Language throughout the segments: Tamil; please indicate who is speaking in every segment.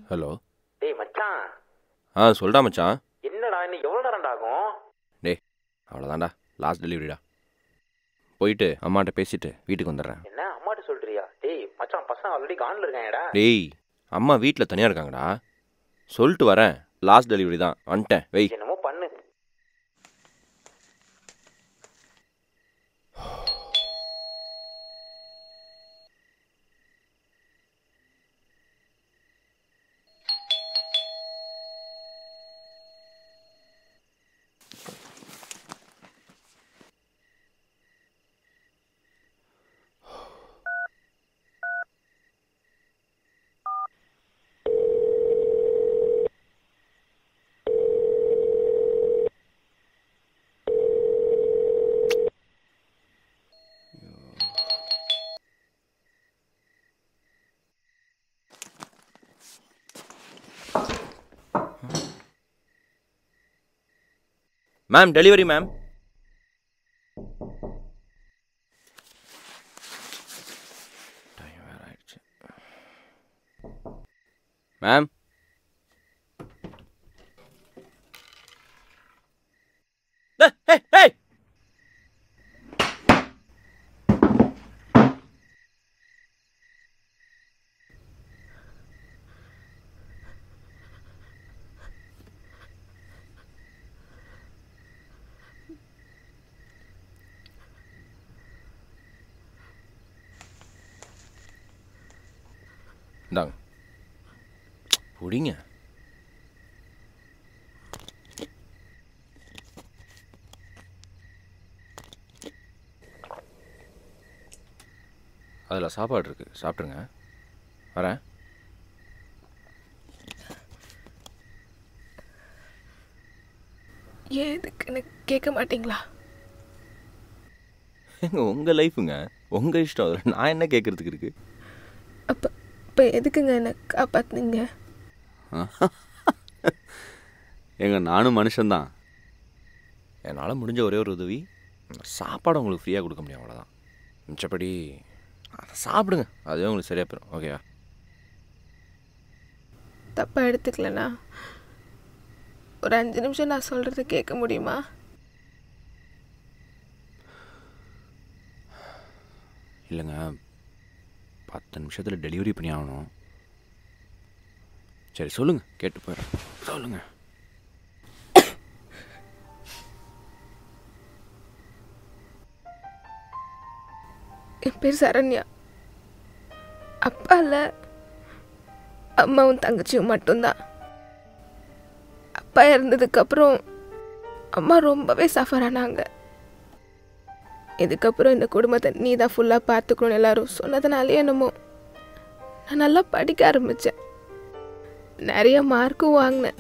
Speaker 1: ஹலோ
Speaker 2: டேய் மச்சான்
Speaker 1: ஆ சொல்டா மச்சான்
Speaker 2: என்னடா இன்னும் எவ்வளோ நேரம்டா ஆகும்
Speaker 1: டேய் அவ்வளோதான்டா லாஸ்ட் டெலிவரிடா போயிட்டு அம்மாட்ட பேசிட்டு வீட்டுக்கு வந்துடுறேன்
Speaker 2: என்ன அம்மாட்ட சொல்றியா டேய் மச்சான் பசங்க ஆல்ரெடி கான்ல இருக்காங்கடா
Speaker 1: டேய் அம்மா வீட்டில் தனியாக இருக்காங்கடா சொல்லிட்டு வரேன் லாஸ்ட் டெலிவரி தான் வந்துட்டேன் வெய்
Speaker 2: என்னமோ பண்ணு
Speaker 1: மேம் டெலிவரி மேம் டைம் வேற ஆயிடுச்சு மேம் இந்தாங்க பிடிங்க அதில் சாப்பாடு இருக்குது சாப்பிட்ருங்க வரேன்
Speaker 3: ஏன் இதுக்குன்னு கேட்க மாட்டீங்களா
Speaker 1: ஏங்க உங்கள் லைஃபுங்க உங்கள் இஷ்டம் அதில் நான் என்ன கேட்குறதுக்கு இருக்கு
Speaker 3: அப்போ இப்போ எதுக்குங்க என்னை காப்பாத்துனீங்க
Speaker 1: ஏங்க நானும் மனுஷன்தான் என்னால் முடிஞ்ச ஒரே ஒரு உதவி சாப்பாடு உங்களுக்கு ஃப்ரீயாக கொடுக்க முடியும் அவ்வளோதான் மிச்சப்படி அதை சாப்பிடுங்க அதுவே உங்களுக்கு சரியாக போயிடும் ஓகேவா
Speaker 3: தப்பாக எடுத்துக்கலண்ணா ஒரு அஞ்சு நிமிஷம் நான் சொல்கிறத கேட்க முடியுமா
Speaker 1: இல்லைங்க பத்து நிமிஷத்தில் டெலிவரி பண்ணி ஆகணும் சரி சொல்லுங்கள் கேட்டு போயிடுறேன் சொல்லுங்கள்
Speaker 3: என் பேர் சரண்யா அப்பா இல்லை அம்மாவும் தங்கச்சியும் மட்டும்தான் அப்பா இறந்ததுக்கப்புறம் அம்மா ரொம்பவே சஃபர் ஆனாங்க இதுக்கப்புறம் இந்த குடும்பத்தை நீ தான் ஃபுல்லாக பார்த்துக்கணும் எல்லாரும் சொன்னதுனாலே என்னமோ நான் நல்லா படிக்க ஆரம்பித்தேன் நிறைய மார்க்கும் வாங்கினேன்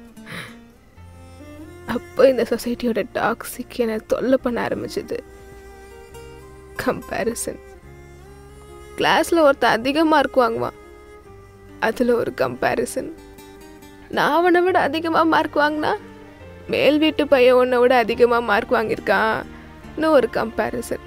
Speaker 3: அப்போ இந்த சொசைட்டியோட டாக்ஸிக் என்னை தொல்லை பண்ண ஆரம்பிச்சது கம்பேரிசன் கிளாஸில் ஒருத்தன் அதிக மார்க் வாங்குவான் அதில் ஒரு கம்பேரிசன் நான் அவனை விட அதிகமாக மார்க் வாங்கினா மேல் வீட்டு பையன் உன்னை விட அதிகமாக மார்க் வாங்கியிருக்கான்னு ஒரு கம்பேரிசன்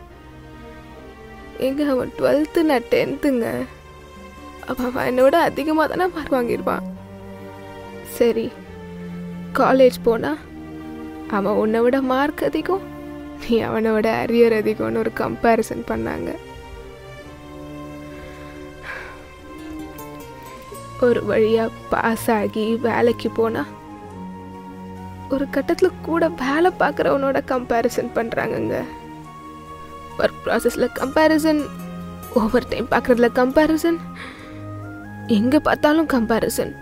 Speaker 3: எங்க அவன் டுவெல்த்து நான் டென்த்துங்க அப்போ அவன் என்னை விட அதிகமாக தானே மார்க் வாங்கியிருப்பான் சரி காலேஜ் போனா அவன் உன்னை விட மார்க் அதிகம் நீ அவனை விட அரியர் அதிகம்னு ஒரு கம்பேரிசன் பண்ணாங்க ஒரு வழியா பாஸ் ஆகி வேலைக்கு போனா ஒரு கட்டத்தில் கூட வேலை பார்க்குறவனோட கம்பேரிசன் பண்ணுறாங்கங்க ஒர்க் ப்ராசஸில் கம்பேரிசன் ஓவர் டைம் பார்க்குறதுல கம்பேரிசன் எங்கே பார்த்தாலும் கம்பேரிசன்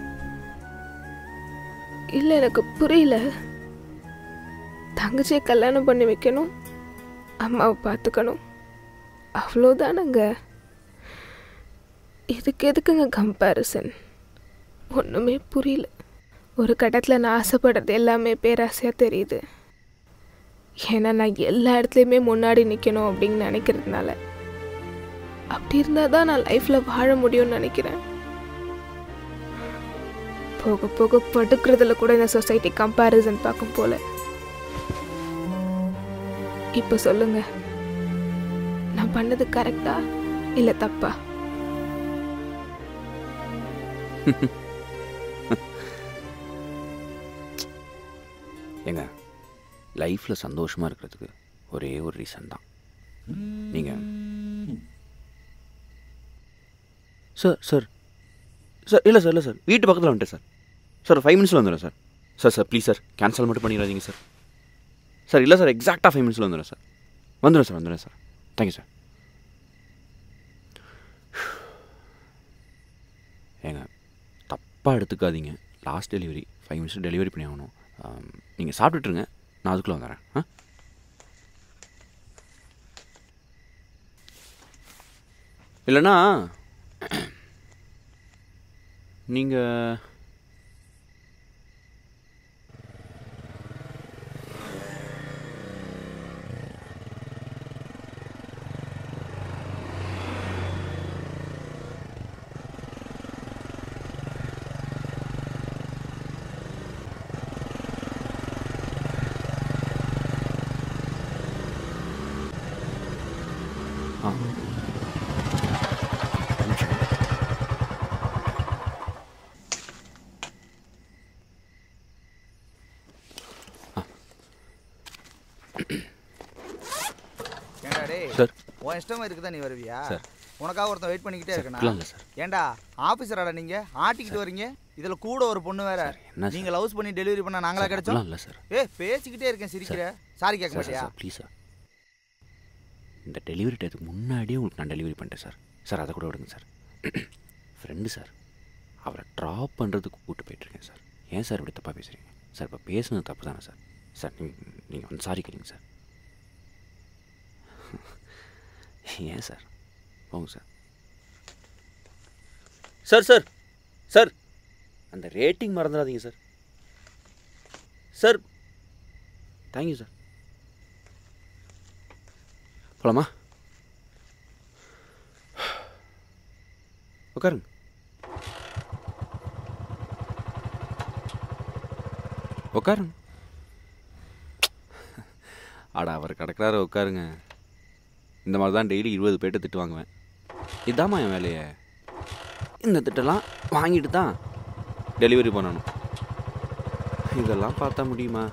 Speaker 3: இல்லை எனக்கு புரியல தங்கச்சியை கல்யாணம் பண்ணி வைக்கணும் அம்மாவை பார்த்துக்கணும் அவ்வளோதானங்க இதுக்கு எதுக்குங்க கம்பேரிசன் ஒன்றுமே புரியல ஒரு கட்டத்தில் நான் ஆசைப்படுறது எல்லாமே பேராசையாக தெரியுது ஏன்னா நான் எல்லா இடத்துலையுமே முன்னாடி நிற்கணும் அப்படின்னு நினைக்கிறதுனால அப்படி இருந்தால் தான் நான் லைஃப்பில் வாழ முடியும்னு நினைக்கிறேன் போக போக படுக்கிறதுல கூட இந்த சொசைட்டி கம்பேரிசன் பார்க்கும் போல இப்போ சொல்லுங்க நான் பண்ணது கரெக்டா இல்லை தப்பா
Speaker 1: ஏங்க லைஃப்பில் சந்தோஷமாக இருக்கிறதுக்கு ஒரே ஒரு ரீசன் தான் நீங்கள் சார் சார் சார் இல்லை சார் இல்லை சார் வீட்டு பக்கத்தில் வந்துட்டேன் சார் சார் ஃபைவ் மினிட்ஸில் வந்துடுறேன் sir sir sir please sir cancel மட்டும் பண்ணிடாதீங்க சார் சார் இல்லை சார் எக்ஸாக்டாக ஃபைவ் மினிட்ஸில் வந்துடுறேன் சார் வந்துடுறேன் சார் வந்துடுறேன் சார் தேங்க்யூ சார் ஏங்க தப்பாக எடுத்துக்காதீங்க last delivery five minutes delivery பண்ணி ஆகணும் நீங்கள் சாப்பிட்டுட்ருங்க நான் அதுக்குள்ளே வந்துடுறேன் ஆ இல்லைன்னா நீங்கள் ஆ ஒரு நிமிஷம்.
Speaker 4: ஏண்டா டேய்
Speaker 1: சார்
Speaker 4: உன் இஷ்டமா இருக்குதா நீ வருவியா
Speaker 1: சார்.
Speaker 4: உனக்காக ஒருத்தன் வெயிட் பண்ணிக்கிட்டே
Speaker 1: சார்,
Speaker 4: இருக்கனா
Speaker 1: அப்படிலாம் இல்லை சார்
Speaker 4: ஏண்டா ஆபீசராடா நீங்க ஆட்டிக்கிட்டு வரீங்க இதுல கூட ஒரு பொண்ணு வேற
Speaker 1: என்ன சார்?
Speaker 4: நீங்க லவ்ஸ் பண்ணி டெலிவரி பண்ண நாங்களா
Speaker 1: சார்,
Speaker 4: கிடைச்சோம்
Speaker 1: அப்படிலாம் இல்லை சார்
Speaker 4: ஏ பேசிக்கிட்டே இருக்கேன் சிரிக்கிற சாரி கேட்க
Speaker 1: சார் சார்
Speaker 4: மாட்டியா
Speaker 1: சார் ப்ளீஸ் சார் இந்த டெலிவரி டேத்துக்கு முன்னாடியே உங்களுக்கு நான் டெலிவரி பண்ணிட்டேன் சார் சார் அதை கூட விடுங்க சார் ஃப்ரெண்டு சார் அவரை ட்ராப் பண்ணுறதுக்கு கூப்பிட்டு போயிட்டுருக்கேன் சார் ஏன் சார் இப்படி தப்பாக பேசுகிறீங்க சார் இப்போ பேசுனது தப்பு தானே சார் சார் நீங்கள் நீங்கள் வந்து சாரி கேளுங்க சார் ஏன் சார் போங்க சார் சார் சார் சார் அந்த ரேட்டிங் மறந்துடாதீங்க சார் சார் தேங்க்யூ சார் போலாமா உட்காருங்க உட்காருங்க அட அவர் கிடக்குறாரு உட்காருங்க இந்த மாதிரி தான் டெய்லி இருபது பேர்ட்ட திட்டு வாங்குவேன் இதாம்மா என் வேலையை இந்த திட்டெல்லாம் வாங்கிட்டு தான் டெலிவரி பண்ணணும் இதெல்லாம் பார்த்தா முடியுமா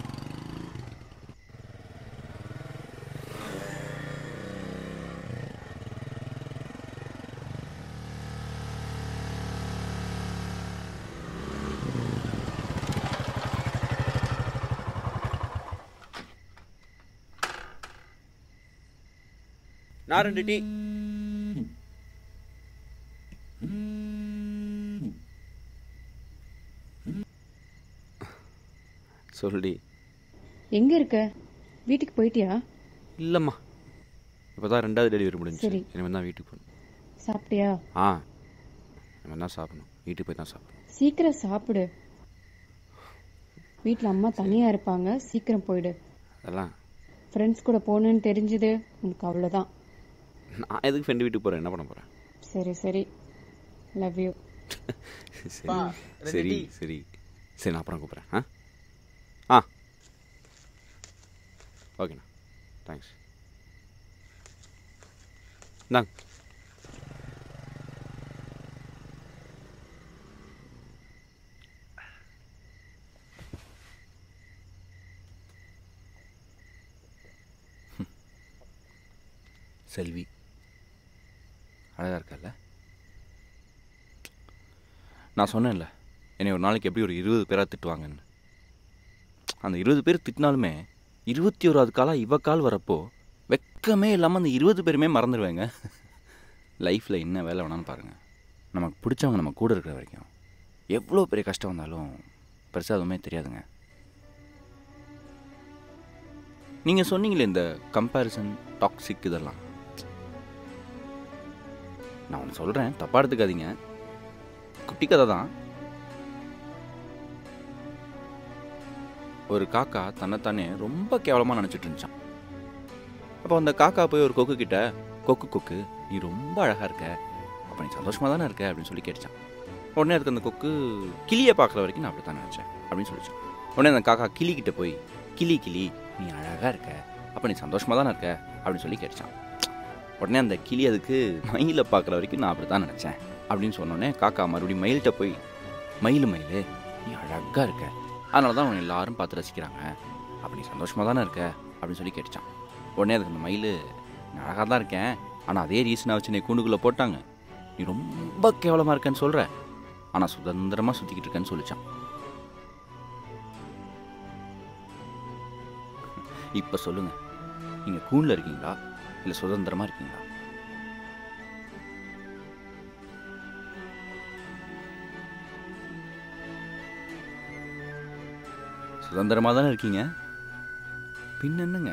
Speaker 1: நான் ரெண்டு டீ சொல்லுடி
Speaker 5: எங்க இருக்க வீட்டுக்கு போயிட்டியா
Speaker 1: இல்லைம்மா இப்போ தான் ரெண்டாவது டெலிவரி முடிஞ்சு
Speaker 5: சரி.
Speaker 1: இனிமேல் தான் வீட்டுக்கு போகணும்
Speaker 5: சாப்பிட்டியா
Speaker 1: ஆ இனிமேல் தான் சாப்பிடணும் வீட்டுக்கு போய் தான் சாப்பிடணும்
Speaker 5: சீக்கிரம் சாப்பிடு வீட்டில் அம்மா தனியா இருப்பாங்க சீக்கிரம் போயிடு
Speaker 1: அதெல்லாம்
Speaker 5: ஃப்ரெண்ட்ஸ் கூட போகணுன்னு தெரிஞ்சது உனக்கு அவ்வளோதான்
Speaker 1: நான் எதுக்கு ஃப்ரெண்டு வீட்டுக்கு போகிறேன் என்ன பண்ண போகிறேன்
Speaker 5: சரி சரி லவ் யூ
Speaker 1: சரி
Speaker 4: பா, ரெண்டு
Speaker 1: சரி
Speaker 4: டீ.
Speaker 1: சரி சரி நான் அப்புறம் கூப்பிட்றேன் ஆ ஆ ஓகேண்ணா தேங்க்ஸ் இந்தாங்க செல்வி அழகாக இருக்கல்ல நான் சொன்னேன்ல என்னை ஒரு நாளைக்கு எப்படி ஒரு இருபது பேராக திட்டுவாங்கன்னு அந்த இருபது பேர் திட்டினாலுமே இருபத்தி ஓராவது காலம் இவ கால் வரப்போ வெக்கமே இல்லாமல் அந்த இருபது பேருமே மறந்துடுவேங்க லைஃப்பில் என்ன வேலை வேணாலும் பாருங்கள் நமக்கு பிடிச்சவங்க நம்ம கூட இருக்கிற வரைக்கும் எவ்வளோ பெரிய கஷ்டம் வந்தாலும் பெருசாக எதுவுமே தெரியாதுங்க நீங்கள் சொன்னீங்களே இந்த கம்பேரிசன் டாக்ஸிக் இதெல்லாம் நான் ஒன்று சொல்கிறேன் தப்பாக எடுத்துக்காதீங்க குட்டி கதை தான் ஒரு காக்கா தன்னைத்தானே ரொம்ப கேவலமாக நினச்சிட்டு இருந்துச்சான் அப்போ அந்த காக்கா போய் ஒரு கொக்கு கிட்ட கொக்கு கொக்கு நீ ரொம்ப அழகாக இருக்க அப்போ நீ சந்தோஷமாக தானே இருக்க அப்படின்னு சொல்லி கேட்டுச்சான் உடனே அதுக்கு அந்த கொக்கு கிளியை பார்க்குற வரைக்கும் நான் அப்படி தான் நினச்சேன் அப்படின்னு சொல்லிச்சான் உடனே அந்த காக்கா கிளி கிட்ட போய் கிளி கிளி நீ அழகாக இருக்க அப்போ நீ சந்தோஷமாக தானே இருக்க அப்படின்னு சொல்லி கேட்டுச்சான் உடனே அந்த கிளி அதுக்கு மயில பார்க்குற வரைக்கும் நான் அப்படி தான் நினச்சேன் அப்படின்னு சொன்னோன்னே காக்கா மறுபடியும் மயில்கிட்ட போய் மயில் மயில் நீ அழகாக இருக்க அதனால தான் அவங்க எல்லாரும் பார்த்து ரசிக்கிறாங்க அப்போ நீ சந்தோஷமாக தானே இருக்க அப்படின்னு சொல்லி கேட்டுச்சான் உடனே அதுக்கு அந்த மயில் நான் அழகாக தான் இருக்கேன் ஆனால் அதே ரீசனாக வச்சு நீ கூண்டுக்குள்ளே போட்டாங்க நீ ரொம்ப கேவலமாக இருக்கேன்னு சொல்கிற ஆனால் சுதந்திரமாக சுற்றிக்கிட்டு இருக்கேன்னு சொல்லிச்சான் இப்போ சொல்லுங்க நீங்கள் கூண்டில் இருக்கீங்களா இல்லை சுதந்திரமாக இருக்கீங்களா சுதந்திரமாக தானே இருக்கீங்க பின் என்னங்க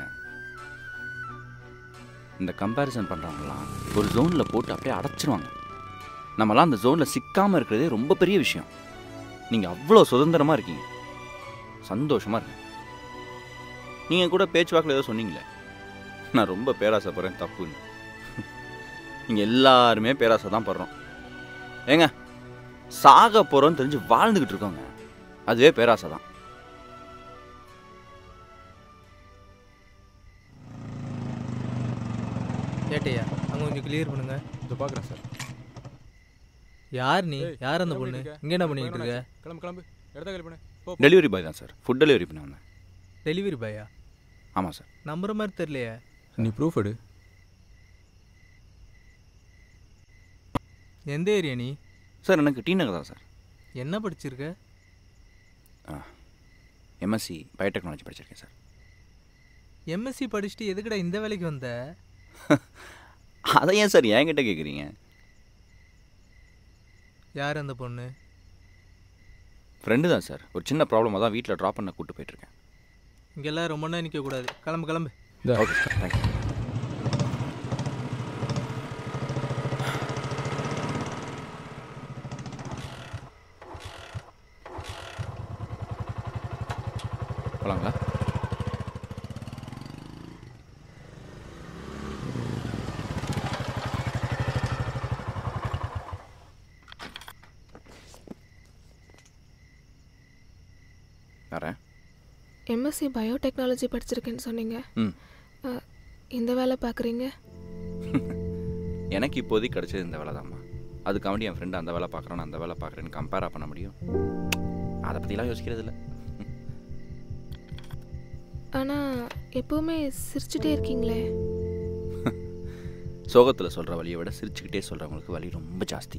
Speaker 1: இந்த கம்பேரிசன் பண்ணுறவங்களாம் ஒரு ஜோனில் போட்டு அப்படியே அடைச்சிருவாங்க நம்மலாம் அந்த ஜோனில் சிக்காமல் இருக்கிறதே ரொம்ப பெரிய விஷயம் நீங்கள் அவ்வளோ சுதந்திரமாக இருக்கீங்க சந்தோஷமாக இருக்கு நீங்கள் கூட பேச்சுவாக்கில் ஏதோ சொன்னீங்களே நான் ரொம்ப பேராசைப்படுறேன் தப்புன்னு நீங்கள் எல்லாருமே பேராசை தான் படுறோம் ஏங்க சாக போகிறோன்னு தெரிஞ்சு வாழ்ந்துக்கிட்டு இருக்கோங்க அதுவே பேராசை தான்
Speaker 6: கேட்டையா அங்கே கொஞ்சம் கிளியர் பண்ணுங்க
Speaker 7: இதோ பார்க்குறேன் சார்
Speaker 6: யார் நீ
Speaker 7: ஏய்,
Speaker 6: யார் அந்த
Speaker 7: கிளம்பு
Speaker 6: பொண்ணு
Speaker 7: இருக்க.
Speaker 6: இங்கே என்ன பண்ணிட்டு இருக்க
Speaker 7: கிளம்பு கிளம்பு இடத்த காலி பண்ணு போ போ.
Speaker 1: டெலிவரி பாய் தான் சார் ஃபுட் டெலிவரி பண்ண வந்தேன்
Speaker 6: டெலிவரி பாயா
Speaker 1: ஆமாம் சார்
Speaker 6: நம்புற மாதிரி தெரியலையே
Speaker 7: நீ ப்ரூஃப் எடு
Speaker 6: எந்த ஏரியா நீ
Speaker 1: சார் எனக்கு டி நகர் தான் சார்
Speaker 6: என்ன படிச்சிருக்க
Speaker 1: எம்எஸ்சி பயோடெக்னாலஜி படிச்சிருக்கேன் சார்
Speaker 6: எம்எஸ்சி படிச்சுட்டு எதுக்குடா இந்த வேலைக்கு வந்த
Speaker 1: அதை ஏன் சார் என்கிட்ட கேட்குறீங்க
Speaker 6: யார் அந்த பொண்ணு
Speaker 1: ஃப்ரெண்டு தான் சார் ஒரு சின்ன ப்ராப்ளமாக தான் வீட்டில் ட்ராப் பண்ண கூப்பிட்டு போயிட்டுருக்கேன்
Speaker 6: இங்கெல்லாம் ரொம்ப நேரம் நிற்க கூடாது கிளம்பு கிளம்பு
Speaker 7: இந்த
Speaker 1: ஓகே சார் தேங்க்யூ போலாங்களா வரேன்
Speaker 3: எம்எஸ்சி பயோடெக்னாலஜி படிச்சிருக்கேன்னு சொன்னீங்க
Speaker 1: ம்
Speaker 3: அஹ், இந்த வேலை பார்க்குறீங்க
Speaker 1: எனக்கு இப்போதைக்கு கிடைச்சது இந்த வேலை தான்மா அதுக்காண்டி என் ஃப்ரெண்டு அந்த வேலை பார்க்குறான் அந்த வேலை பார்க்குறேன்னு கம்பேரா பண்ண முடியும் அதை பற்றிலாம் யோசிக்கிறது இல்லை
Speaker 3: ஆனால் எப்போவுமே சிரிச்சுட்டே இருக்கீங்களே
Speaker 1: சோகத்தில் சொல்கிற வழியை விட சிரிச்சுக்கிட்டே சொல்கிறவங்களுக்கு வலி ரொம்ப ஜாஸ்தி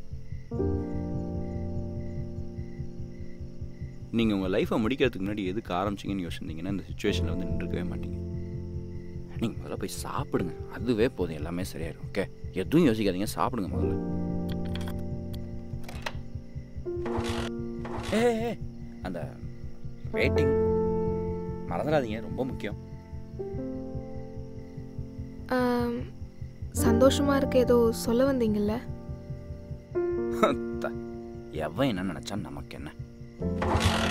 Speaker 1: நீங்கள் உங்கள் லைஃப்பை முடிக்கிறதுக்கு முன்னாடி எதுக்கு ஆரம்பிச்சிங்கன்னு யோசிச்சிருந்தீங்கன்னா இந்த சுச்சுவேஷனில் வந்து நின்றுக்கவே மாட்டீங்க நீங்கள் முதல்ல போய் சாப்பிடுங்க அதுவே போதும் எல்லாமே சரியாயிடும் ஓகே எதுவும் யோசிக்காதீங்க சாப்பிடுங்க முதல்ல ஏ ஏ, அந்த வெயிட்டிங் மறந்துடாதீங்க ரொம்ப முக்கியம்
Speaker 3: ஆம், சந்தோஷமா இருக்க ஏதோ சொல்ல வந்தீங்கல்ல
Speaker 1: த- எவன் என்ன நினச்சா நமக்கு என்ன